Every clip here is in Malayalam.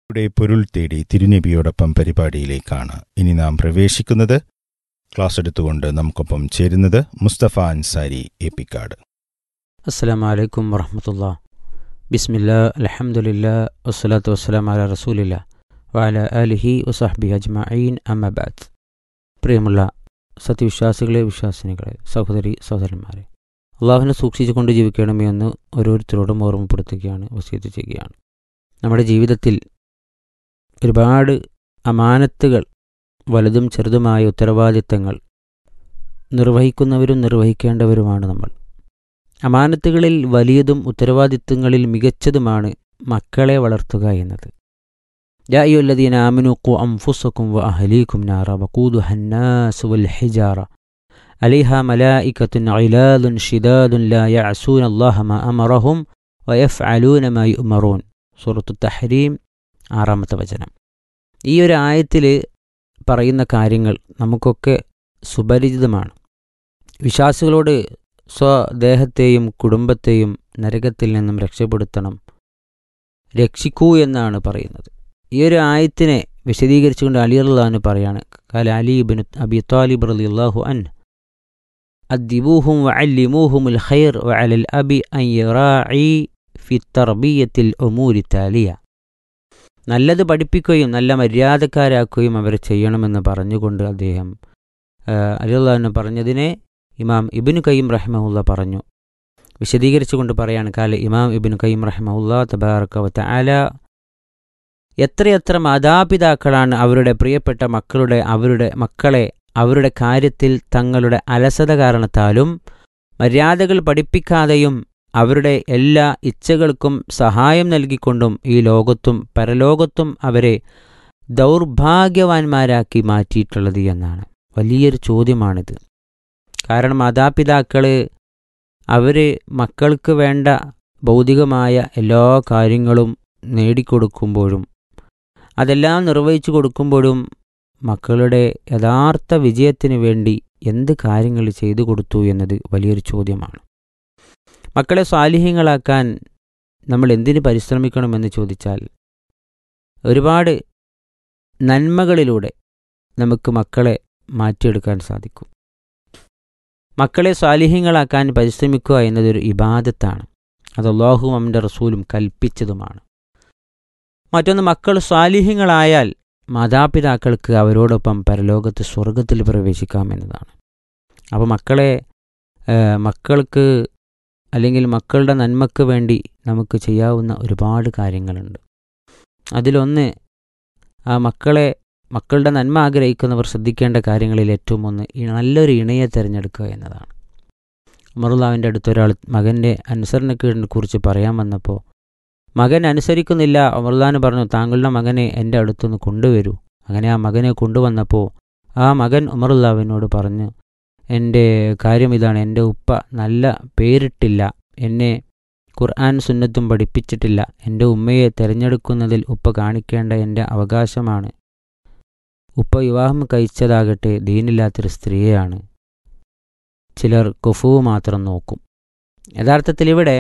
യുടെ പൊരുൾ തേടി തിരുനബിയോടൊപ്പം പരിപാടിയിലേക്കാണ് ഇനി നാം പ്രവേശിക്കുന്നത് ക്ലാസ് എടുത്തുകൊണ്ട് നമുക്കൊപ്പം ചേരുന്നത് മുസ്തഫ അൻസാരി എപ്പിക്കാട് അസ്സാം വലൈക്കും വറഹമത്തുള്ള ബിസ്മില്ല അലഹമുല്ല വസ്സലാത്തു വസ്സലാം അല റസൂലില്ല വാല അലിഹി വസാഹബി അജ്മഈൻ അമ്മബാദ് പ്രിയമുള്ള സത്യവിശ്വാസികളെ വിശ്വാസിനികളെ സഹോദരി സഹോദരന്മാരെ അള്ളാഹുവിനെ സൂക്ഷിച്ചുകൊണ്ട് ജീവിക്കണമേ എന്ന് ഓരോരുത്തരോടും ഓർമ്മപ്പെടുത്തുകയാണ് വസീത്ത് ചെയ്യുകയാണ് നമ്മുടെ ജീവിതത്തിൽ ഒരുപാട് അമാനത്തുകൾ വലുതും ചെറുതുമായ ഉത്തരവാദിത്തങ്ങൾ നിർവഹിക്കുന്നവരും നിർവഹിക്കേണ്ടവരുമാണ് നമ്മൾ അമാനത്തുകളിൽ വലിയതും ഉത്തരവാദിത്തങ്ങളിൽ മികച്ചതുമാണ് മക്കളെ വളർത്തുക എന്നത് യാ അയ്യുല്ലദീന ആമിനു ഖു അൻഫുസക്കും വ അഹ്ലീക്കും നാറ വഖൂദുഹ الناس والحجارة عليها ملائكة علاذ شداد لا يعصون الله ما أمرهم ويفعلون ما يؤمرون സൂറത്തു തഹരീം ആറാമത്തെ വചനം ഈ ഒരു ആയത്തിൽ പറയുന്ന കാര്യങ്ങൾ നമുക്കൊക്കെ സുപരിചിതമാണ് വിശ്വാസികളോട് സ്വദേഹത്തെയും കുടുംബത്തെയും നരകത്തിൽ നിന്നും രക്ഷപ്പെടുത്തണം രക്ഷിക്കൂ എന്നാണ് പറയുന്നത് ഈ ഒരു ആയത്തിനെ വിശദീകരിച്ചുകൊണ്ട് അലി അള്ളഹാന് പറയാണ് കാല അലി ബിൻ അബി താലിബ് റലി അള്ളാഹു അൻ അദ്ദിബൂഹും വഅല്ലിമൂഹുമുൽ ഖൈർ വഅലൽ അബി അൻ യറാഇ ഫി തർബിയത്തിൽ ഒമൂരി താലിയ നല്ലത് പഠിപ്പിക്കുകയും നല്ല മര്യാദക്കാരാക്കുകയും അവരെ ചെയ്യണമെന്ന് പറഞ്ഞുകൊണ്ട് അദ്ദേഹം അലിള്ളഹാന് പറഞ്ഞതിനെ ഇമാം ഇബിനു കയ്യം റഹ്മഹുല്ല പറഞ്ഞു വിശദീകരിച്ചുകൊണ്ട് പറയാണ് കാല ഇമാം ഇബിനു കയ്യം റഹ്മഹുല്ല തബാറക്കവത്ത അല എത്രയെത്ര മാതാപിതാക്കളാണ് അവരുടെ പ്രിയപ്പെട്ട മക്കളുടെ അവരുടെ മക്കളെ അവരുടെ കാര്യത്തിൽ തങ്ങളുടെ അലസത കാരണത്താലും മര്യാദകൾ പഠിപ്പിക്കാതെയും അവരുടെ എല്ലാ ഇച്ഛകൾക്കും സഹായം നൽകിക്കൊണ്ടും ഈ ലോകത്തും പരലോകത്തും അവരെ ദൗർഭാഗ്യവാന്മാരാക്കി മാറ്റിയിട്ടുള്ളത് എന്നാണ് വലിയൊരു ചോദ്യമാണിത് കാരണം മാതാപിതാക്കൾ അവർ മക്കൾക്ക് വേണ്ട ഭൗതികമായ എല്ലാ കാര്യങ്ങളും നേടിക്കൊടുക്കുമ്പോഴും അതെല്ലാം നിർവഹിച്ചു കൊടുക്കുമ്പോഴും മക്കളുടെ യഥാർത്ഥ വിജയത്തിന് വേണ്ടി എന്ത് കാര്യങ്ങൾ ചെയ്തു കൊടുത്തു എന്നത് വലിയൊരു ചോദ്യമാണ് മക്കളെ സ്വാലിഹ്യങ്ങളാക്കാൻ നമ്മൾ എന്തിനു പരിശ്രമിക്കണമെന്ന് ചോദിച്ചാൽ ഒരുപാട് നന്മകളിലൂടെ നമുക്ക് മക്കളെ മാറ്റിയെടുക്കാൻ സാധിക്കും മക്കളെ സ്വാലിഹ്യങ്ങളാക്കാൻ പരിശ്രമിക്കുക എന്നതൊരു ഇബാദത്താണ് അത് അള്ളാഹുവും അവൻ്റെ റസൂലും കൽപ്പിച്ചതുമാണ് മറ്റൊന്ന് മക്കൾ സ്വാലിഹ്യങ്ങളായാൽ മാതാപിതാക്കൾക്ക് അവരോടൊപ്പം പരലോകത്ത് സ്വർഗത്തിൽ പ്രവേശിക്കാം എന്നതാണ് അപ്പോൾ മക്കളെ മക്കൾക്ക് അല്ലെങ്കിൽ മക്കളുടെ നന്മയ്ക്ക് വേണ്ടി നമുക്ക് ചെയ്യാവുന്ന ഒരുപാട് കാര്യങ്ങളുണ്ട് അതിലൊന്ന് ആ മക്കളെ മക്കളുടെ നന്മ ആഗ്രഹിക്കുന്നവർ ശ്രദ്ധിക്കേണ്ട കാര്യങ്ങളിൽ ഏറ്റവും ഒന്ന് നല്ലൊരു ഇണയെ തിരഞ്ഞെടുക്കുക എന്നതാണ് ഉമറുല്ലാവിൻ്റെ അടുത്തൊരാൾ മകൻ്റെ അനുസരണക്കേടിനെ കുറിച്ച് പറയാൻ വന്നപ്പോൾ മകൻ അനുസരിക്കുന്നില്ല ഉമർദാന് പറഞ്ഞു താങ്കളുടെ മകനെ എൻ്റെ അടുത്തൊന്ന് കൊണ്ടുവരൂ അങ്ങനെ ആ മകനെ കൊണ്ടുവന്നപ്പോൾ ആ മകൻ ഉമറുല്ലാവിനോട് പറഞ്ഞു എൻ്റെ കാര്യം ഇതാണ് എൻ്റെ ഉപ്പ നല്ല പേരിട്ടില്ല എന്നെ ഖുർആൻ സുന്നത്തും പഠിപ്പിച്ചിട്ടില്ല എൻ്റെ ഉമ്മയെ തിരഞ്ഞെടുക്കുന്നതിൽ ഉപ്പ കാണിക്കേണ്ട എൻ്റെ അവകാശമാണ് ഉപ്പ വിവാഹം കഴിച്ചതാകട്ടെ ദീനില്ലാത്തൊരു സ്ത്രീയെയാണ് ചിലർ കുഫു മാത്രം നോക്കും യഥാർത്ഥത്തിൽ ഇവിടെ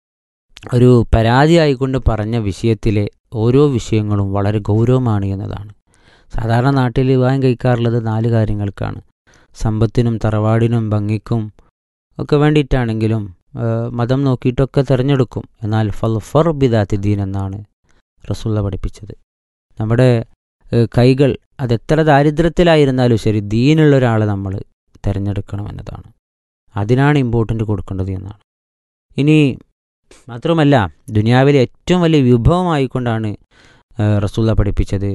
ഒരു പരാതിയായിക്കൊണ്ട് പറഞ്ഞ വിഷയത്തിലെ ഓരോ വിഷയങ്ങളും വളരെ ഗൗരവമാണ് എന്നതാണ് സാധാരണ നാട്ടിൽ വിവാഹം കഴിക്കാറുള്ളത് നാല് കാര്യങ്ങൾക്കാണ് സമ്പത്തിനും തറവാടിനും ഭംഗിക്കും ഒക്കെ വേണ്ടിയിട്ടാണെങ്കിലും മതം നോക്കിയിട്ടൊക്കെ തിരഞ്ഞെടുക്കും എന്നാൽ ഫൽ ഫർ ബിദാത്തി ദീൻ എന്നാണ് റസുള്ള പഠിപ്പിച്ചത് നമ്മുടെ കൈകൾ അതെത്ര ദാരിദ്ര്യത്തിലായിരുന്നാലും ശരി ദീനുള്ള ഒരാളെ നമ്മൾ തിരഞ്ഞെടുക്കണം എന്നതാണ് അതിനാണ് ഇമ്പോർട്ടൻ്റ് കൊടുക്കേണ്ടത് എന്നാണ് ഇനി മാത്രമല്ല ദുനിയാവിലെ ഏറ്റവും വലിയ വിഭവമായിക്കൊണ്ടാണ് റസുള്ള പഠിപ്പിച്ചത്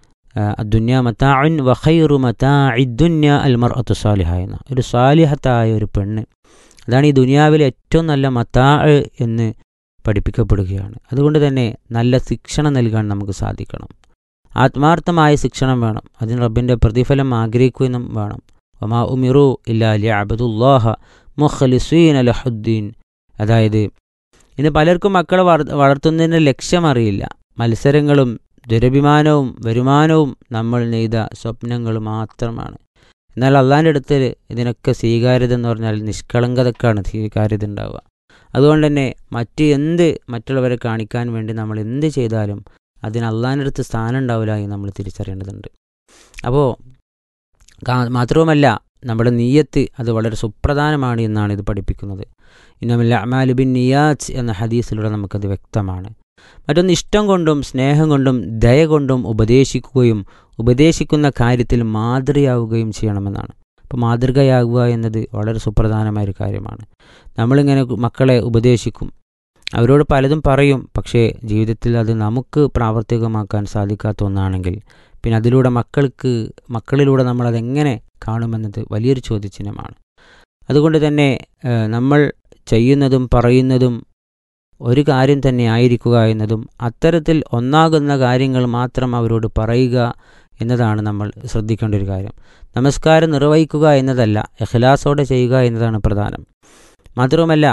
ദുന്യ മത്താഉൻ വഖൈറു മത്താഇദ്ദുന്യ അൽ മർഅത്തു സാലിഹ എന്ന ഒരു സാലിഹത്തായ ഒരു പെണ്ണ് അതാണ് ഈ ദുനിയാവിലെ ഏറ്റവും നല്ല മത്താ എന്ന് പഠിപ്പിക്കപ്പെടുകയാണ് അതുകൊണ്ട് തന്നെ നല്ല ശിക്ഷണം നൽകാൻ നമുക്ക് സാധിക്കണം ആത്മാർത്ഥമായ ശിക്ഷണം വേണം അതിന് റബ്ബിൻ്റെ പ്രതിഫലം ആഗ്രഹിക്കുകയും വേണം ഒമാ ഉമിറു ഇല്ലാ ലി അബദുല്ലാഹ മുഖലിസീൻ അലഹുദ്ദീൻ അതായത് ഇന്ന് പലർക്കും മക്കളെ വളർത്തുന്നതിൻ്റെ ലക്ഷ്യം അറിയില്ല മത്സരങ്ങളും ദുരഭിമാനവും വരുമാനവും നമ്മൾ നെയ്ത സ്വപ്നങ്ങൾ മാത്രമാണ് എന്നാൽ അള്ളാൻ്റെ അടുത്ത് ഇതിനൊക്കെ സ്വീകാര്യത എന്ന് പറഞ്ഞാൽ നിഷ്കളങ്കതക്കാണ് സ്വീകാര്യത ഉണ്ടാവുക അതുകൊണ്ട് തന്നെ മറ്റ് എന്ത് മറ്റുള്ളവരെ കാണിക്കാൻ വേണ്ടി നമ്മൾ എന്ത് ചെയ്താലും അതിന് അള്ളാഹിൻ്റെ അടുത്ത് സ്ഥാനം ഉണ്ടാവില്ല എന്ന് നമ്മൾ തിരിച്ചറിയേണ്ടതുണ്ട് അപ്പോൾ മാത്രവുമല്ല നമ്മുടെ നീയത്ത് അത് വളരെ സുപ്രധാനമാണ് എന്നാണ് ഇത് പഠിപ്പിക്കുന്നത് ഇന്നമില്ല അമാലുബിൻ നിയാസ് എന്ന ഹദീസിലൂടെ നമുക്കത് വ്യക്തമാണ് മറ്റൊന്ന് ഇഷ്ടം കൊണ്ടും സ്നേഹം കൊണ്ടും ദയ കൊണ്ടും ഉപദേശിക്കുകയും ഉപദേശിക്കുന്ന കാര്യത്തിൽ മാതൃകയാവുകയും ചെയ്യണമെന്നാണ് അപ്പോൾ മാതൃകയാകുക എന്നത് വളരെ സുപ്രധാനമായ ഒരു കാര്യമാണ് നമ്മളിങ്ങനെ മക്കളെ ഉപദേശിക്കും അവരോട് പലതും പറയും പക്ഷേ ജീവിതത്തിൽ അത് നമുക്ക് പ്രാവർത്തികമാക്കാൻ സാധിക്കാത്ത ഒന്നാണെങ്കിൽ പിന്നെ അതിലൂടെ മക്കൾക്ക് മക്കളിലൂടെ നമ്മളതെങ്ങനെ കാണുമെന്നത് വലിയൊരു ചോദ്യചിഹ്നമാണ് അതുകൊണ്ട് തന്നെ നമ്മൾ ചെയ്യുന്നതും പറയുന്നതും ഒരു കാര്യം തന്നെ ആയിരിക്കുക എന്നതും അത്തരത്തിൽ ഒന്നാകുന്ന കാര്യങ്ങൾ മാത്രം അവരോട് പറയുക എന്നതാണ് നമ്മൾ ശ്രദ്ധിക്കേണ്ട ഒരു കാര്യം നമസ്കാരം നിർവഹിക്കുക എന്നതല്ല എഖ്ലാസോടെ ചെയ്യുക എന്നതാണ് പ്രധാനം മാത്രവുമല്ല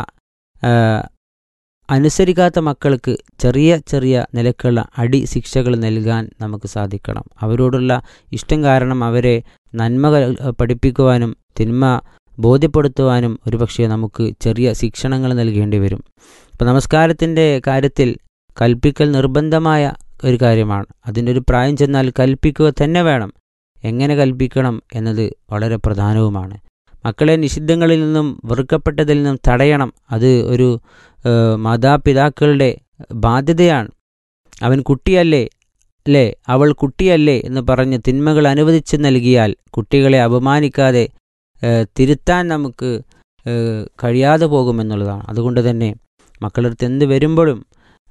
അനുസരിക്കാത്ത മക്കൾക്ക് ചെറിയ ചെറിയ നിലക്കുള്ള അടി ശിക്ഷകൾ നൽകാൻ നമുക്ക് സാധിക്കണം അവരോടുള്ള ഇഷ്ടം കാരണം അവരെ നന്മ പഠിപ്പിക്കുവാനും തിന്മ ബോധ്യപ്പെടുത്തുവാനും ഒരുപക്ഷെ നമുക്ക് ചെറിയ ശിക്ഷണങ്ങൾ നൽകേണ്ടി വരും ഇപ്പോൾ നമസ്കാരത്തിൻ്റെ കാര്യത്തിൽ കൽപ്പിക്കൽ നിർബന്ധമായ ഒരു കാര്യമാണ് അതിൻ്റെ ഒരു പ്രായം ചെന്നാൽ കൽപ്പിക്കുക തന്നെ വേണം എങ്ങനെ കൽപ്പിക്കണം എന്നത് വളരെ പ്രധാനവുമാണ് മക്കളെ നിഷിദ്ധങ്ങളിൽ നിന്നും വെറുക്കപ്പെട്ടതിൽ നിന്നും തടയണം അത് ഒരു മാതാപിതാക്കളുടെ ബാധ്യതയാണ് അവൻ കുട്ടിയല്ലേ അല്ലേ അവൾ കുട്ടിയല്ലേ എന്ന് പറഞ്ഞ് തിന്മകൾ അനുവദിച്ച് നൽകിയാൽ കുട്ടികളെ അപമാനിക്കാതെ തിരുത്താൻ നമുക്ക് കഴിയാതെ പോകുമെന്നുള്ളതാണ് അതുകൊണ്ട് തന്നെ മക്കളടുത്ത് എന്ത് വരുമ്പോഴും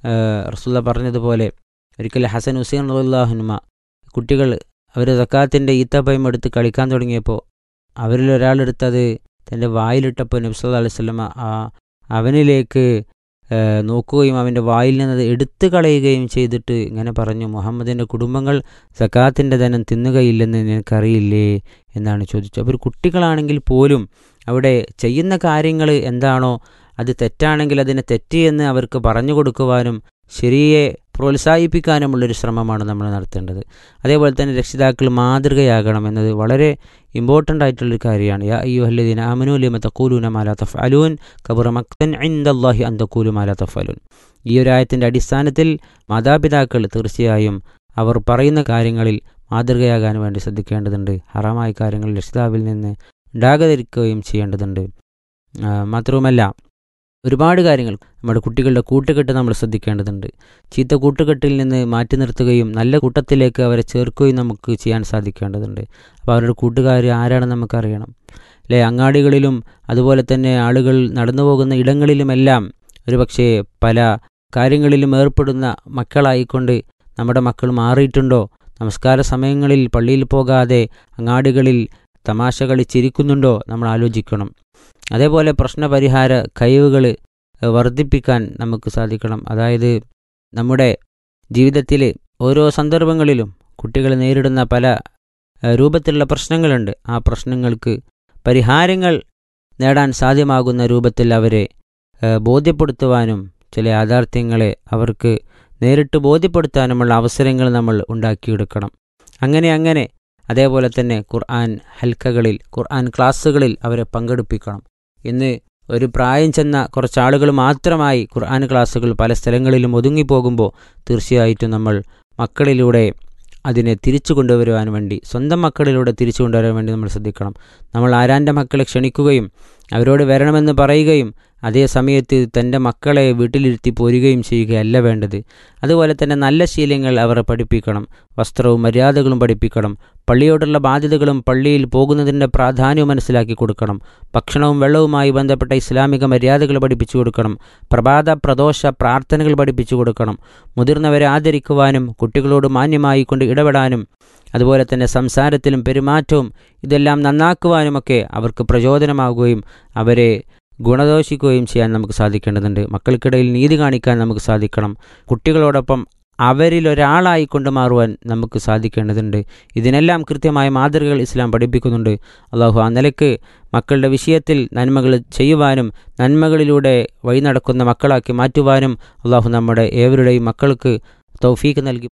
റസുല്ല പറഞ്ഞതുപോലെ ഒരിക്കൽ ഹസൻ ഹുസൈൻ അള്ളാഹുനുമ കുട്ടികൾ അവർ സക്കാത്തിൻ്റെ ഈത്തപ്പയം എടുത്ത് കളിക്കാൻ തുടങ്ങിയപ്പോൾ അവരിൽ ഒരാളെടുത്തത് തൻ്റെ വായിലിട്ടപ്പോൾ നബ്സല്ലാ അലൈഹി സ്വലമ ആ അവനിലേക്ക് നോക്കുകയും അവൻ്റെ വായിൽ നിന്നത് എടുത്തു കളയുകയും ചെയ്തിട്ട് ഇങ്ങനെ പറഞ്ഞു മുഹമ്മദിൻ്റെ കുടുംബങ്ങൾ സക്കാത്തിൻ്റെ ധനം തിന്നുകയില്ലെന്ന് നിനക്കറിയില്ലേ എന്നാണ് ചോദിച്ചത് അവർ കുട്ടികളാണെങ്കിൽ പോലും അവിടെ ചെയ്യുന്ന കാര്യങ്ങൾ എന്താണോ അത് തെറ്റാണെങ്കിൽ അതിനെ തെറ്റ് എന്ന് അവർക്ക് പറഞ്ഞു കൊടുക്കുവാനും ശരിയെ പ്രോത്സാഹിപ്പിക്കാനുമുള്ളൊരു ശ്രമമാണ് നമ്മൾ നടത്തേണ്ടത് അതേപോലെ തന്നെ രക്ഷിതാക്കൾ മാതൃകയാകണം എന്നത് വളരെ ഇമ്പോർട്ടൻ്റ് ആയിട്ടുള്ളൊരു കാര്യമാണ് യാ അയ്യോ അല്ലദീന അമനു ലിമ തക്കൂലൂന മാലാ തഫ്അലൂൻ കബറ മക്തൻ ഇൻദല്ലാഹി അൻ തക്കൂലു മാലാ തഫ്അലൂൻ ഈ ഒരു ആയത്തിൻ്റെ അടിസ്ഥാനത്തിൽ മാതാപിതാക്കൾ തീർച്ചയായും അവർ പറയുന്ന കാര്യങ്ങളിൽ മാതൃകയാകാൻ വേണ്ടി ശ്രദ്ധിക്കേണ്ടതുണ്ട് ഹറാമായ കാര്യങ്ങൾ രക്ഷിതാവിൽ നിന്ന് ഉണ്ടാകാതിരിക്കുകയും ചെയ്യേണ്ടതുണ്ട് മാത്രവുമല്ല ഒരുപാട് കാര്യങ്ങൾ നമ്മുടെ കുട്ടികളുടെ കൂട്ടുകെട്ട് നമ്മൾ ശ്രദ്ധിക്കേണ്ടതുണ്ട് ചീത്ത കൂട്ടുകെട്ടിൽ നിന്ന് മാറ്റി നിർത്തുകയും നല്ല കൂട്ടത്തിലേക്ക് അവരെ ചേർക്കുകയും നമുക്ക് ചെയ്യാൻ സാധിക്കേണ്ടതുണ്ട് അപ്പോൾ അവരുടെ കൂട്ടുകാർ ആരാണെന്ന് നമുക്കറിയണം അല്ലേ അങ്ങാടികളിലും അതുപോലെ തന്നെ ആളുകൾ നടന്നു പോകുന്ന ഇടങ്ങളിലുമെല്ലാം ഒരുപക്ഷെ പല കാര്യങ്ങളിലും ഏർപ്പെടുന്ന മക്കളായിക്കൊണ്ട് നമ്മുടെ മക്കൾ മാറിയിട്ടുണ്ടോ നമസ്കാര സമയങ്ങളിൽ പള്ളിയിൽ പോകാതെ അങ്ങാടികളിൽ തമാശ കളിച്ചിരിക്കുന്നുണ്ടോ നമ്മൾ ആലോചിക്കണം അതേപോലെ പ്രശ്നപരിഹാര കഴിവുകൾ വർദ്ധിപ്പിക്കാൻ നമുക്ക് സാധിക്കണം അതായത് നമ്മുടെ ജീവിതത്തിൽ ഓരോ സന്ദർഭങ്ങളിലും കുട്ടികൾ നേരിടുന്ന പല രൂപത്തിലുള്ള പ്രശ്നങ്ങളുണ്ട് ആ പ്രശ്നങ്ങൾക്ക് പരിഹാരങ്ങൾ നേടാൻ സാധ്യമാകുന്ന രൂപത്തിൽ അവരെ ബോധ്യപ്പെടുത്തുവാനും ചില യാഥാർത്ഥ്യങ്ങളെ അവർക്ക് നേരിട്ട് ബോധ്യപ്പെടുത്താനുമുള്ള അവസരങ്ങൾ നമ്മൾ ഉണ്ടാക്കിയെടുക്കണം അങ്ങനെ അങ്ങനെ അതേപോലെ തന്നെ ഖുർആൻ ഹൽക്കകളിൽ ഖുർആൻ ക്ലാസ്സുകളിൽ അവരെ പങ്കെടുപ്പിക്കണം ഇന്ന് ഒരു പ്രായം ചെന്ന കുറച്ചാളുകൾ മാത്രമായി ഖുർആൻ ക്ലാസ്സുകൾ പല സ്ഥലങ്ങളിലും ഒതുങ്ങിപ്പോകുമ്പോൾ തീർച്ചയായിട്ടും നമ്മൾ മക്കളിലൂടെ അതിനെ തിരിച്ചു കൊണ്ടുവരുവാൻ വേണ്ടി സ്വന്തം മക്കളിലൂടെ തിരിച്ചു കൊണ്ടുവരാൻ വേണ്ടി നമ്മൾ ശ്രദ്ധിക്കണം നമ്മൾ ആരാൻ്റെ മക്കളെ ക്ഷണിക്കുകയും അവരോട് വരണമെന്ന് പറയുകയും അതേ സമയത്ത് തൻ്റെ മക്കളെ വീട്ടിലിരുത്തി പോരുകയും ചെയ്യുകയല്ല വേണ്ടത് അതുപോലെ തന്നെ നല്ല ശീലങ്ങൾ അവരെ പഠിപ്പിക്കണം വസ്ത്രവും മര്യാദകളും പഠിപ്പിക്കണം പള്ളിയോടുള്ള ബാധ്യതകളും പള്ളിയിൽ പോകുന്നതിൻ്റെ പ്രാധാന്യവും മനസ്സിലാക്കി കൊടുക്കണം ഭക്ഷണവും വെള്ളവുമായി ബന്ധപ്പെട്ട ഇസ്ലാമിക മര്യാദകൾ പഠിപ്പിച്ചു കൊടുക്കണം പ്രഭാത പ്രദോഷ പ്രാർത്ഥനകൾ പഠിപ്പിച്ചു കൊടുക്കണം മുതിർന്നവരെ ആദരിക്കുവാനും കുട്ടികളോട് മാന്യമായി കൊണ്ട് ഇടപെടാനും അതുപോലെ തന്നെ സംസാരത്തിലും പെരുമാറ്റവും ഇതെല്ലാം നന്നാക്കുവാനുമൊക്കെ അവർക്ക് പ്രചോദനമാകുകയും അവരെ ഗുണദോഷിക്കുകയും ചെയ്യാൻ നമുക്ക് സാധിക്കേണ്ടതുണ്ട് മക്കൾക്കിടയിൽ നീതി കാണിക്കാൻ നമുക്ക് സാധിക്കണം കുട്ടികളോടൊപ്പം അവരിൽ ഒരാളായി കൊണ്ട് മാറുവാൻ നമുക്ക് സാധിക്കേണ്ടതുണ്ട് ഇതിനെല്ലാം കൃത്യമായ മാതൃകകൾ ഇസ്ലാം പഠിപ്പിക്കുന്നുണ്ട് അള്ളാഹു ആ നിലയ്ക്ക് മക്കളുടെ വിഷയത്തിൽ നന്മകൾ ചെയ്യുവാനും നന്മകളിലൂടെ വഴി നടക്കുന്ന മക്കളാക്കി മാറ്റുവാനും അള്ളാഹു നമ്മുടെ ഏവരുടെയും മക്കൾക്ക് തൗഫീക്ക് നൽകി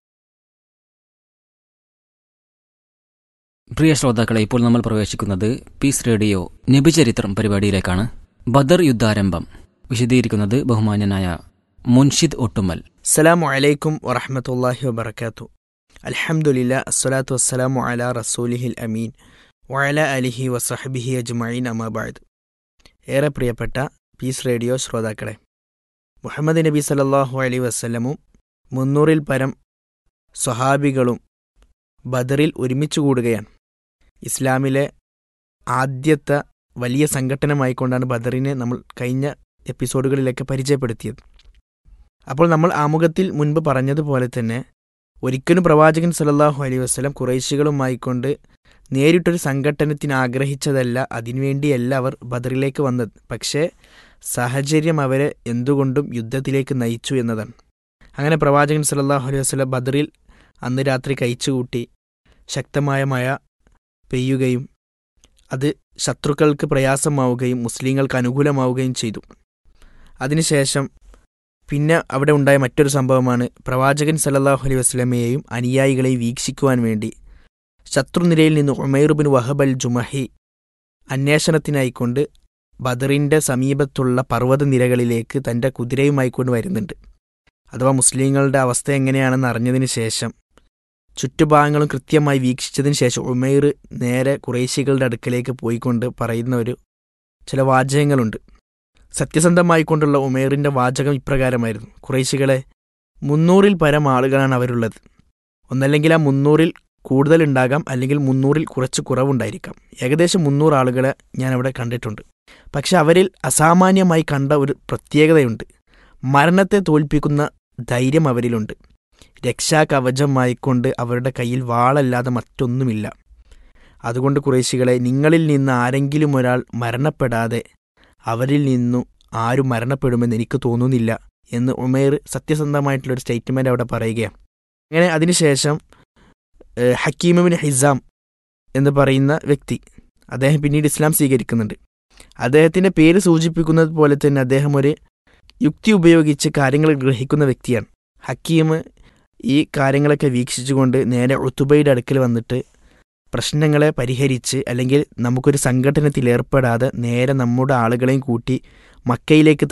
പ്രിയ ശ്രോതാക്കളെ ഇപ്പോൾ നമ്മൾ പ്രവേശിക്കുന്നത് പീസ് റേഡിയോ നബിചരിത്രം പരിപാടിയിലേക്കാണ് ബദർ യുദ്ധാരംഭം വിശദീകരിക്കുന്നത് ബഹുമാന്യനായ മുൻഷിദ് ഒട്ടുമൽ അസ്സലാമു അലൈക്കും വറഹമത്തല്ലാഹി വബർക്കാത്തു അൽഹംദുലില്ല അസ്സലാത്തു വസ്സലാമു അല റസൂലിഹിൽ അമീൻ വഅല അലിഹി വസഹബിഹി അജ്മഈൻ അമാബാദ് ഏറെ പ്രിയപ്പെട്ട പീസ് റേഡിയോ ശ്രോതാക്കളെ മുഹമ്മദ് നബി സല്ലല്ലാഹു അലൈഹി വസല്ലമും മുന്നൂറിൽ പരം സ്വഹാബികളും ബദറിൽ ഒരുമിച്ച് കൂടുകയാണ് ഇസ്ലാമിലെ ആദ്യത്തെ വലിയ സംഘടനമായിക്കൊണ്ടാണ് ബദറിനെ നമ്മൾ കഴിഞ്ഞ എപ്പിസോഡുകളിലൊക്കെ പരിചയപ്പെടുത്തിയത് അപ്പോൾ നമ്മൾ ആമുഖത്തിൽ മുൻപ് പറഞ്ഞതുപോലെ തന്നെ ഒരിക്കലും പ്രവാചകൻ സല്ലല്ലാഹു അലൈഹി വസ്ലം കുറേശികളുമായിക്കൊണ്ട് നേരിട്ടൊരു സംഘട്ടനത്തിന് ആഗ്രഹിച്ചതല്ല അതിനുവേണ്ടിയല്ല അവർ ബദറിലേക്ക് വന്നത് പക്ഷേ സാഹചര്യം അവരെ എന്തുകൊണ്ടും യുദ്ധത്തിലേക്ക് നയിച്ചു എന്നതാണ് അങ്ങനെ പ്രവാചകൻ സല്ലല്ലാഹു അലൈഹി വസ്ലം ബദറിൽ അന്ന് രാത്രി കഴിച്ചുകൂട്ടി ശക്തമായ മഴ പെയ്യുകയും അത് ശത്രുക്കൾക്ക് പ്രയാസമാവുകയും മുസ്ലിങ്ങൾക്ക് അനുകൂലമാവുകയും ചെയ്തു അതിനുശേഷം പിന്നെ അവിടെ ഉണ്ടായ മറ്റൊരു സംഭവമാണ് പ്രവാചകൻ സല്ലല്ലാഹു അലൈഹി വസ്ലമയെയും അനുയായികളെയും വീക്ഷിക്കുവാൻ വേണ്ടി ശത്രുനിരയിൽ നിന്ന് ഉമൈറുബിൻ വഹബ് അൽ ജുമഹി അന്വേഷണത്തിനായിക്കൊണ്ട് ബദറിൻ്റെ സമീപത്തുള്ള പർവ്വതനിരകളിലേക്ക് തൻ്റെ കുതിരയുമായിക്കൊണ്ട് വരുന്നുണ്ട് അഥവാ മുസ്ലിങ്ങളുടെ അവസ്ഥ എങ്ങനെയാണെന്ന് അറിഞ്ഞതിന് ശേഷം ചുറ്റുഭാഗങ്ങളും കൃത്യമായി വീക്ഷിച്ചതിന് ശേഷം ഉമൈർ നേരെ കുറേശികളുടെ അടുക്കലേക്ക് പോയിക്കൊണ്ട് പറയുന്ന ഒരു ചില വാചകങ്ങളുണ്ട് സത്യസന്ധമായിക്കൊണ്ടുള്ള ഉമേറിന്റെ വാചകം ഇപ്രകാരമായിരുന്നു കുറേശികളെ മുന്നൂറിൽ പരം ആളുകളാണ് അവരുള്ളത് ഒന്നല്ലെങ്കിൽ ആ മുന്നൂറിൽ കൂടുതലുണ്ടാകാം അല്ലെങ്കിൽ മുന്നൂറിൽ കുറച്ച് കുറവുണ്ടായിരിക്കാം ഏകദേശം മുന്നൂറ് ആളുകളെ ഞാൻ അവിടെ കണ്ടിട്ടുണ്ട് പക്ഷെ അവരിൽ അസാമാന്യമായി കണ്ട ഒരു പ്രത്യേകതയുണ്ട് മരണത്തെ തോൽപ്പിക്കുന്ന ധൈര്യം അവരിലുണ്ട് രക്ഷാകവചമായിക്കൊണ്ട് അവരുടെ കയ്യിൽ വാളല്ലാതെ മറ്റൊന്നുമില്ല അതുകൊണ്ട് കുറേശികളെ നിങ്ങളിൽ നിന്ന് ആരെങ്കിലും ഒരാൾ മരണപ്പെടാതെ അവരിൽ നിന്നു ആരും മരണപ്പെടുമെന്ന് എനിക്ക് തോന്നുന്നില്ല എന്ന് ഉമേർ സത്യസന്ധമായിട്ടുള്ളൊരു സ്റ്റേറ്റ്മെൻ്റ് അവിടെ പറയുകയാണ് അങ്ങനെ അതിനുശേഷം ഹക്കീമിൻ ഹിസാം എന്ന് പറയുന്ന വ്യക്തി അദ്ദേഹം പിന്നീട് ഇസ്ലാം സ്വീകരിക്കുന്നുണ്ട് അദ്ദേഹത്തിൻ്റെ പേര് സൂചിപ്പിക്കുന്നത് പോലെ തന്നെ അദ്ദേഹം ഒരു യുക്തി ഉപയോഗിച്ച് കാര്യങ്ങൾ ഗ്രഹിക്കുന്ന വ്യക്തിയാണ് ഹക്കീം ഈ കാര്യങ്ങളൊക്കെ വീക്ഷിച്ചുകൊണ്ട് നേരെ ഒത്തുബയുടെ അടുക്കൽ വന്നിട്ട് പ്രശ്നങ്ങളെ പരിഹരിച്ച് അല്ലെങ്കിൽ നമുക്കൊരു സംഘടനത്തിൽ ഏർപ്പെടാതെ നേരെ നമ്മുടെ ആളുകളെയും കൂട്ടി മക്കയിലേക്ക്